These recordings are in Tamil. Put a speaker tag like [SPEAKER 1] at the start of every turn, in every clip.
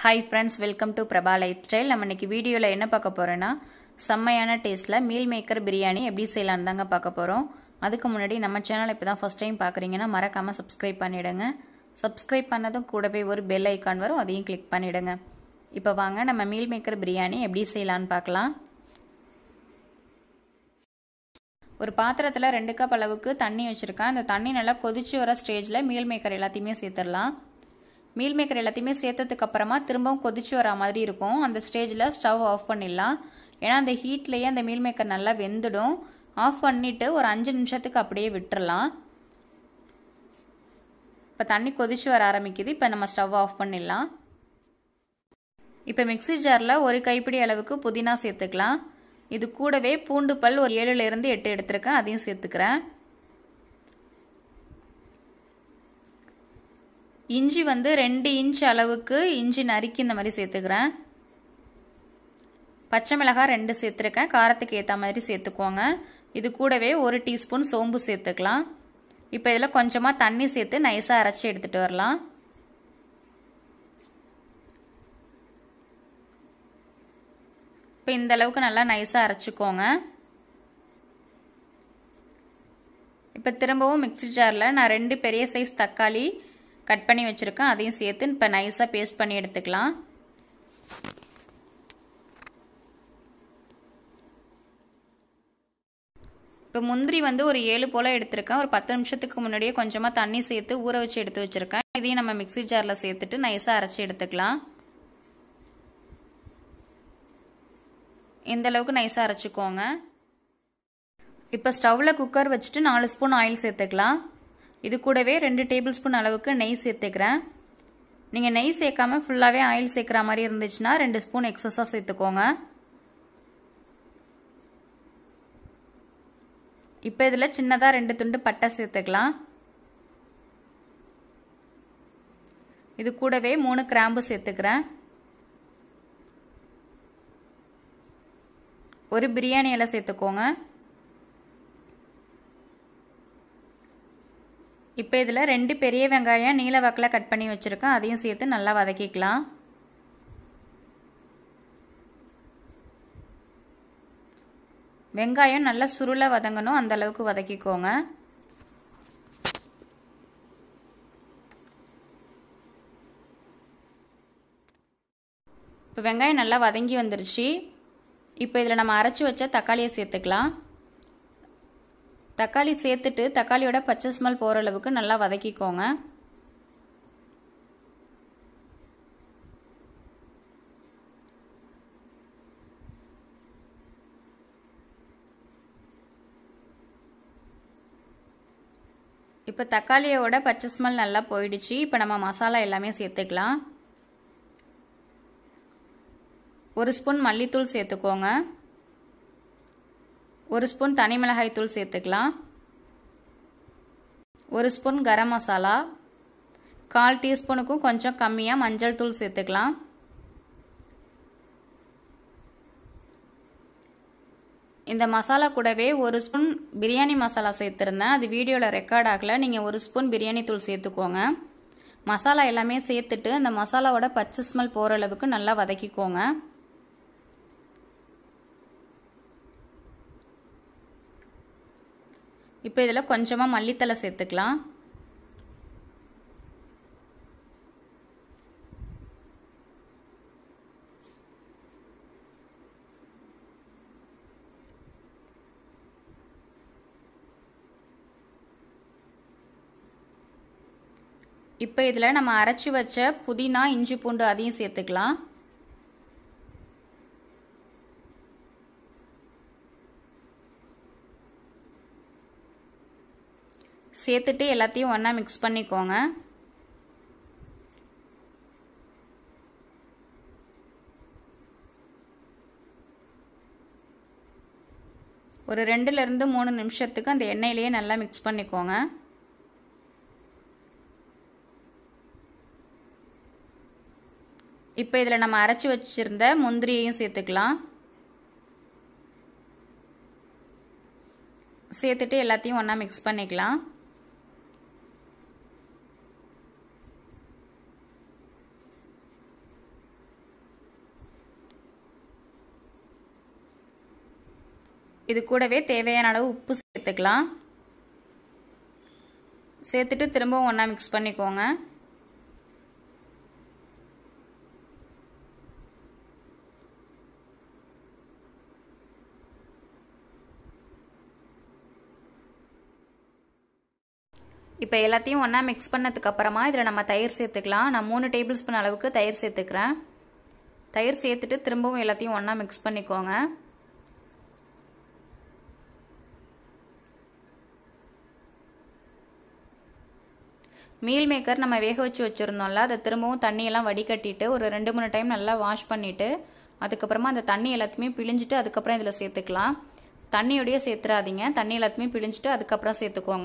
[SPEAKER 1] hi friends welcome to Prabha lifestyle நம்ம இன்னைக்கு வீடியோவில் என்ன பார்க்க போகிறோன்னா செம்மையான டேஸ்ட்டில் மீல் மேக்கர் பிரியாணி எப்படி செய்யலான்னு தாங்க பார்க்க போகிறோம் அதுக்கு முன்னாடி நம்ம சேனலை இப்போ தான் ஃபஸ்ட் டைம் பார்க்குறீங்கன்னா மறக்காமல் சப்ஸ்கிரைப் பண்ணிவிடுங்க சப்ஸ்கிரைப் பண்ணதும் கூடவே ஒரு பெல் ஐக்கான் வரும் அதையும் கிளிக் பண்ணிவிடுங்க இப்போ வாங்க நம்ம மீல் மேக்கர் பிரியாணி எப்படி செய்யலான்னு பார்க்கலாம் ஒரு பாத்திரத்தில் ரெண்டு கப் அளவுக்கு தண்ணி வச்சுருக்கேன் அந்த தண்ணி நல்லா கொதிச்சு வர ஸ்டேஜில் மீல் மேக்கர் எல்லாத்தையுமே சேர்த்துடலாம் மீல் மேக்கர் எல்லாத்தையுமே சேர்த்ததுக்கு அப்புறமா திரும்பவும் கொதிச்சு வர மாதிரி இருக்கும் அந்த ஸ்டேஜில் ஸ்டவ் ஆஃப் பண்ணிடலாம் ஏன்னா அந்த ஹீட்லேயே அந்த மீல் மேக்கர் நல்லா வெந்துடும் ஆஃப் பண்ணிவிட்டு ஒரு அஞ்சு நிமிஷத்துக்கு அப்படியே விட்டுறலாம் இப்போ தண்ணி கொதிச்சு வர ஆரம்பிக்குது இப்போ நம்ம ஸ்டவ் ஆஃப் பண்ணிடலாம் இப்போ மிக்சி ஜாரில் ஒரு கைப்பிடி அளவுக்கு புதினா சேர்த்துக்கலாம் இது கூடவே பூண்டு பல் ஒரு ஏழுலேருந்து எட்டு எடுத்திருக்கேன் அதையும் சேர்த்துக்கிறேன் இஞ்சி வந்து ரெண்டு இன்ச் அளவுக்கு இஞ்சி நறுக்கி இந்த மாதிரி சேர்த்துக்கிறேன் பச்சை மிளகாய் ரெண்டு சேர்த்துருக்கேன் காரத்துக்கு ஏற்ற மாதிரி சேர்த்துக்கோங்க இது கூடவே ஒரு டீஸ்பூன் சோம்பு சேர்த்துக்கலாம் இப்போ இதில் கொஞ்சமாக தண்ணி சேர்த்து நைஸாக அரைச்சி எடுத்துகிட்டு வரலாம் இப்போ இந்த அளவுக்கு நல்லா நைஸாக அரைச்சிக்கோங்க இப்போ திரும்பவும் மிக்சி ஜாரில் நான் ரெண்டு பெரிய சைஸ் தக்காளி கட் பண்ணி வச்சுருக்கேன் அதையும் சேர்த்து இப்போ நைஸாக பேஸ்ட் பண்ணி எடுத்துக்கலாம் இப்போ முந்திரி வந்து ஒரு ஏழு போல் எடுத்திருக்கேன் ஒரு பத்து நிமிஷத்துக்கு முன்னாடியே கொஞ்சமாக தண்ணி சேர்த்து ஊற வச்சு எடுத்து வச்சுருக்கேன் இதையும் நம்ம மிக்சி ஜாரில் சேர்த்துட்டு நைஸாக அரைச்சி எடுத்துக்கலாம் இந்த அளவுக்கு நைஸாக அரைச்சிக்கோங்க இப்போ ஸ்டவ்வில் குக்கர் வச்சுட்டு நாலு ஸ்பூன் ஆயில் சேர்த்துக்கலாம் இது கூடவே ரெண்டு டேபிள் ஸ்பூன் அளவுக்கு நெய் சேர்த்துக்கிறேன் நீங்கள் நெய் சேர்க்காம ஃபுல்லாகவே ஆயில் சேர்க்குற மாதிரி இருந்துச்சுன்னா ரெண்டு ஸ்பூன் எக்ஸஸாக சேர்த்துக்கோங்க இப்போ இதில் சின்னதாக ரெண்டு துண்டு பட்டை சேர்த்துக்கலாம் இது கூடவே மூணு கிராம்பு சேர்த்துக்கிறேன் ஒரு பிரியாணி இலை சேர்த்துக்கோங்க இப்போ இதில் ரெண்டு பெரிய வெங்காயம் நீல வாக்கில் கட் பண்ணி வச்சுருக்கேன் அதையும் சேர்த்து நல்லா வதக்கிக்கலாம் வெங்காயம் நல்லா சுருளை வதங்கணும் அந்த அளவுக்கு வதக்கிக்கோங்க இப்போ வெங்காயம் நல்லா வதங்கி வந்துருச்சு இப்போ இதில் நம்ம அரைச்சி வச்ச தக்காளியை சேர்த்துக்கலாம் தக்காளி சேர்த்துட்டு தக்காளியோட பச்சை ஸ்மெல் போகிற அளவுக்கு நல்லா வதக்கிக்கோங்க இப்போ தக்காளியோட பச்சை ஸ்மெல் நல்லா போயிடுச்சு இப்போ நம்ம மசாலா எல்லாமே சேர்த்துக்கலாம் ஒரு ஸ்பூன் மல்லித்தூள் சேர்த்துக்கோங்க ஒரு ஸ்பூன் தனி மிளகாய் தூள் சேர்த்துக்கலாம் ஒரு ஸ்பூன் கரம் மசாலா கால் டீஸ்பூனுக்கும் கொஞ்சம் கம்மியாக மஞ்சள் தூள் சேர்த்துக்கலாம் இந்த மசாலா கூடவே ஒரு ஸ்பூன் பிரியாணி மசாலா சேர்த்துருந்தேன் அது வீடியோவில் ரெக்கார்ட் ஆகலை நீங்கள் ஒரு ஸ்பூன் பிரியாணி தூள் சேர்த்துக்கோங்க மசாலா எல்லாமே சேர்த்துட்டு அந்த மசாலாவோட பச்சை ஸ்மெல் போகிற அளவுக்கு நல்லா வதக்கிக்கோங்க இப்போ இதில் கொஞ்சமாக மல்லித்தலை சேர்த்துக்கலாம் இப்போ இதில் நம்ம அரைச்சி வச்ச புதினா இஞ்சி பூண்டு அதையும் சேர்த்துக்கலாம் சேர்த்துட்டு எல்லாத்தையும் ஒன்றா மிக்ஸ் பண்ணிக்கோங்க ஒரு ரெண்டுலேருந்து மூணு நிமிஷத்துக்கு அந்த எண்ணெயிலேயே நல்லா மிக்ஸ் பண்ணிக்கோங்க இப்போ இதில் நம்ம அரைச்சி வச்சுருந்த முந்திரியையும் சேர்த்துக்கலாம் சேர்த்துட்டு எல்லாத்தையும் ஒன்றா மிக்ஸ் பண்ணிக்கலாம் இது கூடவே தேவையான அளவு உப்பு சேர்த்துக்கலாம் சேர்த்துட்டு திரும்பவும் ஒன்றா மிக்ஸ் பண்ணிக்கோங்க இப்போ எல்லாத்தையும் ஒன்றா மிக்ஸ் பண்ணதுக்கு அப்புறமா இதில் நம்ம தயிர் சேர்த்துக்கலாம் நான் மூணு டேபிள் ஸ்பூன் அளவுக்கு தயிர் சேர்த்துக்கிறேன் தயிர் சேர்த்துட்டு திரும்பவும் எல்லாத்தையும் ஒன்றா மிக்ஸ் பண்ணிக்கோங்க மீல் மேக்கர் நம்ம வேக வச்சு வச்சுருந்தோம்ல அதை திரும்பவும் தண்ணியெல்லாம் வடிகட்டிட்டு ஒரு ரெண்டு மூணு டைம் நல்லா வாஷ் பண்ணிவிட்டு அதுக்கப்புறமா அந்த தண்ணி எல்லாத்தையுமே பிழிஞ்சிட்டு அதுக்கப்புறம் இதில் சேர்த்துக்கலாம் தண்ணியோடய சேர்த்துறாதீங்க தண்ணி எல்லாத்தையுமே பிழிஞ்சிட்டு அதுக்கப்புறம் சேர்த்துக்கோங்க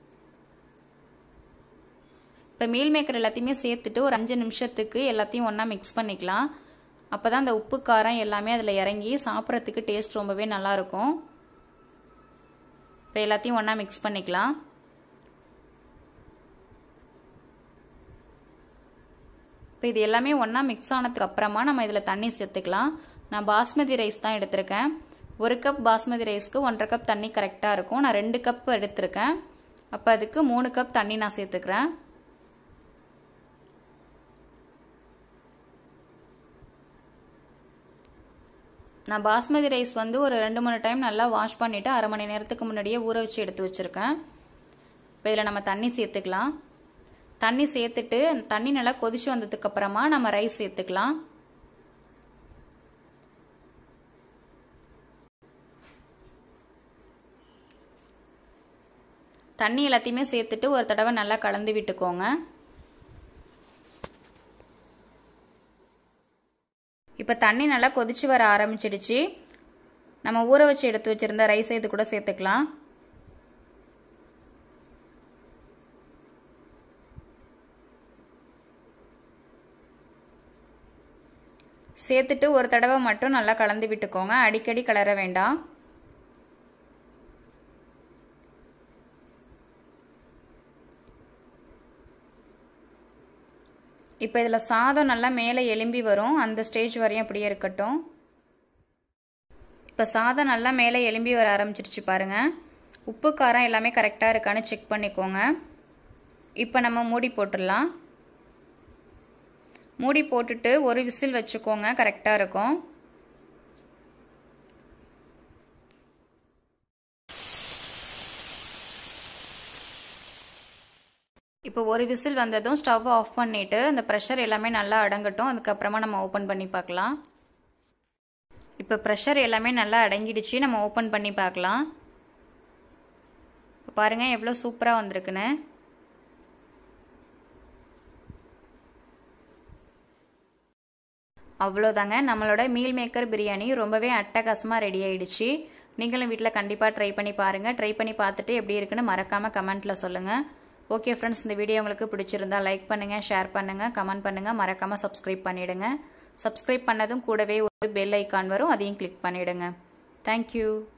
[SPEAKER 1] இப்போ மீல் மேக்கர் எல்லாத்தையுமே சேர்த்துட்டு ஒரு அஞ்சு நிமிஷத்துக்கு எல்லாத்தையும் ஒன்றா மிக்ஸ் பண்ணிக்கலாம் அப்போ தான் அந்த உப்பு காரம் எல்லாமே அதில் இறங்கி சாப்பிட்றதுக்கு டேஸ்ட் ரொம்பவே நல்லாயிருக்கும் இப்போ எல்லாத்தையும் ஒன்றா மிக்ஸ் பண்ணிக்கலாம் இப்போ இது எல்லாமே ஒன்றா மிக்ஸ் ஆனதுக்கு அப்புறமா நம்ம இதில் தண்ணி சேர்த்துக்கலாம் நான் பாஸ்மதி ரைஸ் தான் எடுத்திருக்கேன் ஒரு கப் பாஸ்மதி ரைஸ்க்கு ஒன்றரை கப் தண்ணி கரெக்டாக இருக்கும் நான் ரெண்டு கப் எடுத்திருக்கேன் அப்போ அதுக்கு மூணு கப் தண்ணி நான் சேர்த்துக்கிறேன் நான் பாஸ்மதி ரைஸ் வந்து ஒரு ரெண்டு மூணு டைம் நல்லா வாஷ் பண்ணிவிட்டு அரை மணி நேரத்துக்கு முன்னாடியே ஊற வச்சு எடுத்து வச்சுருக்கேன் இப்போ இதில் நம்ம தண்ணி சேர்த்துக்கலாம் தண்ணி சேர்த்துட்டு தண்ணி நல்லா கொதிச்சு வந்ததுக்கப்புறமா நம்ம ரைஸ் சேர்த்துக்கலாம் தண்ணி எல்லாத்தையுமே சேர்த்துட்டு ஒரு தடவை நல்லா கலந்து விட்டுக்கோங்க இப்போ தண்ணி நல்லா கொதிச்சு வர ஆரம்பிச்சிடுச்சு நம்ம ஊற வச்சு எடுத்து வச்சுருந்த ரைஸை இது கூட சேர்த்துக்கலாம் சேர்த்துட்டு ஒரு தடவை மட்டும் நல்லா கலந்து விட்டுக்கோங்க அடிக்கடி கலர வேண்டாம் இப்போ இதில் சாதம் நல்லா மேலே எலும்பி வரும் அந்த ஸ்டேஜ் வரையும் அப்படியே இருக்கட்டும் இப்போ சாதம் நல்லா மேலே எலும்பி வர ஆரம்பிச்சிருச்சு பாருங்கள் உப்பு காரம் எல்லாமே கரெக்டாக இருக்கான்னு செக் பண்ணிக்கோங்க இப்போ நம்ம மூடி போட்டுடலாம் மூடி போட்டுட்டு ஒரு விசில் வச்சுக்கோங்க கரெக்டாக இருக்கும் இப்போ ஒரு விசில் வந்ததும் ஸ்டவ் ஆஃப் பண்ணிவிட்டு அந்த ப்ரெஷர் எல்லாமே நல்லா அடங்கட்டும் அதுக்கப்புறமா நம்ம ஓப்பன் பண்ணி பார்க்கலாம் இப்போ ப்ரெஷர் எல்லாமே நல்லா அடங்கிடுச்சு நம்ம ஓப்பன் பண்ணி பார்க்கலாம் இப்போ பாருங்கள் எவ்வளோ சூப்பராக வந்திருக்குன்னு அவ்வளோதாங்க நம்மளோட மீல் மேக்கர் பிரியாணி ரொம்பவே அட்டகாசமாக ரெடி ஆயிடுச்சு நீங்களும் வீட்டில் கண்டிப்பாக ட்ரை பண்ணி பாருங்கள் ட்ரை பண்ணி பார்த்துட்டு எப்படி இருக்குன்னு மறக்காமல் கமெண்ட்டில் சொல்லுங்கள் ஓகே ஃப்ரெண்ட்ஸ் இந்த வீடியோ உங்களுக்கு பிடிச்சிருந்தா லைக் பண்ணுங்கள் ஷேர் பண்ணுங்கள் கமெண்ட் பண்ணுங்கள் மறக்காமல் சப்ஸ்கிரைப் பண்ணிவிடுங்க சப்ஸ்கிரைப் பண்ணதும் கூடவே ஒரு பெல் ஐக்கான் வரும் அதையும் கிளிக் பண்ணிவிடுங்க தேங்க்யூ